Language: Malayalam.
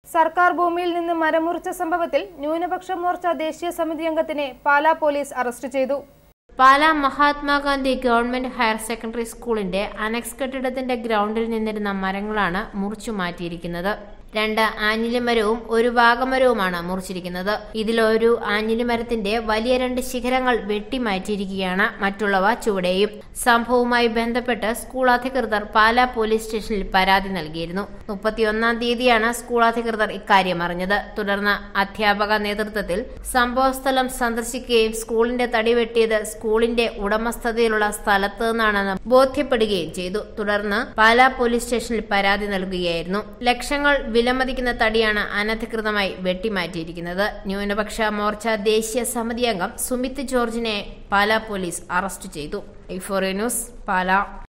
സർക്കാർ ഭൂമിയിൽ നിന്ന് മരം മുറിച്ച സംഭവത്തിൽ ന്യൂനപക്ഷ മോർച്ച ദേശീയ സമിതി അംഗത്തിനെ പാലാ പോലീസ് അറസ്റ്റ് ചെയ്തു Pala Mahatma Gandhi government higher secondary സ്കൂളിന്റെ അനക്സ് കെട്ടിടത്തിന്റെ ഗ്രൗണ്ടിൽ നിന്നിരുന്ന മരങ്ങളാണ് മുറിച്ചു മാറ്റിയിരിക്കുന്നത് രണ്ട് ആഞ്ഞിലിമരവും ഒരു വാഗമരവുമാണ് മുറിച്ചിരിക്കുന്നത് ഇതിലൊരു ആഞ്ഞിലിമരത്തിന്റെ വലിയ രണ്ട് ശിഖരങ്ങൾ വെട്ടിമാറ്റിയിരിക്കുകയാണ് മറ്റുള്ളവ ചുവടെയും സംഭവവുമായി ബന്ധപ്പെട്ട് സ്കൂൾ അധികൃതർ പാലാ പോലീസ് സ്റ്റേഷനിൽ പരാതി നൽകിയിരുന്നു മുപ്പത്തിയൊന്നാം തീയതിയാണ് സ്കൂൾ അധികൃതർ ഇക്കാര്യം അറിഞ്ഞത് തുടർന്ന് അധ്യാപക നേതൃത്വത്തിൽ സംഭവസ്ഥലം സന്ദർശിക്കുകയും സ്കൂളിന്റെ തടി വെട്ടിയത് സ്കൂളിന്റെ ഉടമസ്ഥതയിലുള്ള സ്ഥലത്ത് നിന്നാണെന്ന് ബോധ്യപ്പെടുകയും ചെയ്തു തുടർന്ന് പാലാ പോലീസ് സ്റ്റേഷനിൽ പരാതി നൽകുകയായിരുന്നു ലക്ഷങ്ങൾ വിലമതിക്കുന്ന തടിയാണ് അനധികൃതമായി വെട്ടിമാറ്റിയിരിക്കുന്നത് ന്യൂനപക്ഷ മോർച്ച ദേശീയ സമിതി അംഗം സുമിത് ജോർജിനെ പാലാ പോലീസ് അറസ്റ്റ് ചെയ്തു ഐഫോറിയ ന്യൂസ് പാലാ